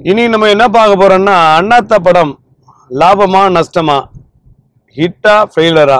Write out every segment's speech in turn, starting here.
இனி நம்ம என்ன பார்க்க போறோம்னா அண்ணாத்த படம் லாபமா நஷ்டமா ஹிட்டா ஃபெயிலரா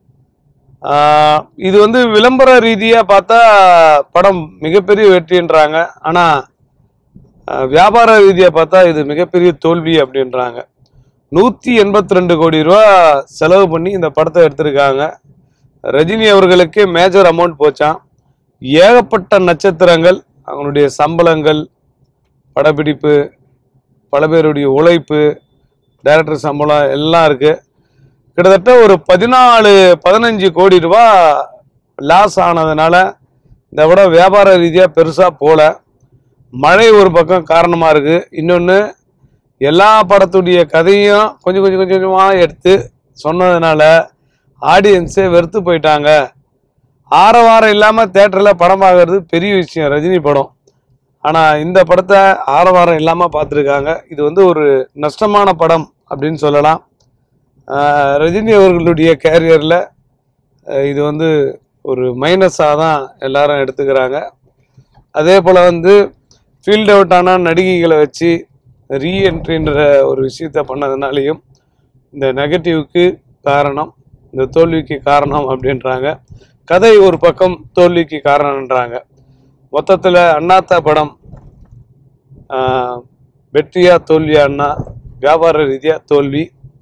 இது வந்து விளம்பர ரீதியா பார்த்தா படம் மிகப்பெரிய வெற்றின்றாங்க ஆனா ஆஹ், வியாபார ரீதியா பார்த்தா இது மிகப்பெரிய தோல்வி அப்படின்றாங்க நூத்தி எண்பத்தி ரெண்டு கோடி ரூபா செலவு பண்ணி இந்த படத்தை எடுத்திருக்காங்க ரஜினி அவர்களுக்கு மேஜர் அமௌண்ட் போச்சாம் ஏகப்பட்ட நட்சத்திரங்கள் அவங்களுடைய சம்பளங்கள் படப்பிடிப்பு பல பேருடைய உழைப்பு டைரக்டர் சம்பளம் எல்லாம் இருக்கு கிட்டத்தட்ட ஒரு பதினாலு பதினஞ்சு கோடி ரூபா லாஸ் ஆனதுனால இந்த விட வியாபார ரீதியாக பெருசாக போல மழை ஒரு பக்கம் காரணமாக இருக்கு இன்னொன்று எல்லா படத்துடைய கதையும் கொஞ்சம் கொஞ்சம் கொஞ்சம் கொஞ்சமாக எடுத்து சொன்னதுனால ஆடியன்ஸே வெறுத்து போயிட்டாங்க ஆரவாரம் இல்லாமல் தேட்டரில் படம் பார்க்கறது பெரிய விஷயம் ரஜினி படம் ஆனால் இந்த படத்தை ஆரவாரம் இல்லாமல் பார்த்துருக்காங்க இது வந்து ஒரு நஷ்டமான படம் அப்படின்னு சொல்லலாம் ஆஹ் ரஜினி அவர்களுடைய கேரியரில் இது வந்து ஒரு மைனஸாக தான் எல்லாரும் எடுத்துக்கிறாங்க அதே போல் வந்து ஃபீல்ட் அவுட் ஆன நடிகைகளை வச்சு ரீஎன்ட்ரின்ற ஒரு விஷயத்த பண்ணதுனாலையும் இந்த நெகட்டிவ்க்கு காரணம் இந்த தோல்விக்கு காரணம் அப்படின்றாங்க கதை ஒரு பக்கம் தோல்விக்கு காரணம்ன்றாங்க மொத்தத்தில் அண்ணாத்தா படம் ஆஹ், வெற்றியா தோல்வியா அண்ணா வியாபார ரீதியாக தோல்வி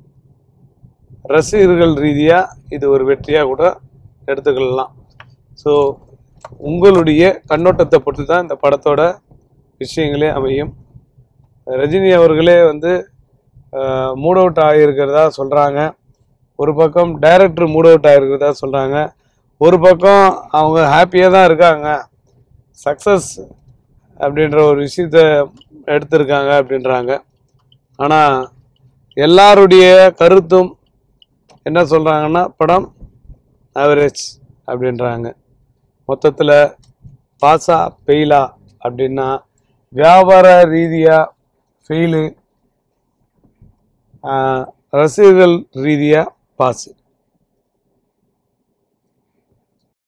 ரசிகர்கள் ரீதியாக இது ஒரு வெற்றியாக கூட எடுத்துக்கலாம் ஸோ உங்களுடைய கண்ணோட்டத்தை பொறுத்து தான் இந்த படத்தோட விஷயங்களே அமையும் ரஜினி அவர்களே வந்து மூட் அவுட் ஆகியிருக்கிறதா சொல்கிறாங்க ஒரு பக்கம் டைரக்டர் மூட் அவுட் ஆகிருக்கிறதா சொல்கிறாங்க ஒரு பக்கம் அவங்க ஹாப்பியாக தான் இருக்காங்க சக்ஸஸ் அப்படின்ற ஒரு விஷயத்த எடுத்திருக்காங்க அப்படின்றாங்க ஆனால் எல்லாருடைய கருத்தும் என்ன சொல்கிறாங்கன்னா படம் ஆவரேஜ் அப்படின்றாங்க மொத்தத்தில் பாஸா பெயிலா அப்படின்னா வியாபார ரீதியாக ஃபெயிலு ரசிகர்கள் ரீதியாக பாஸு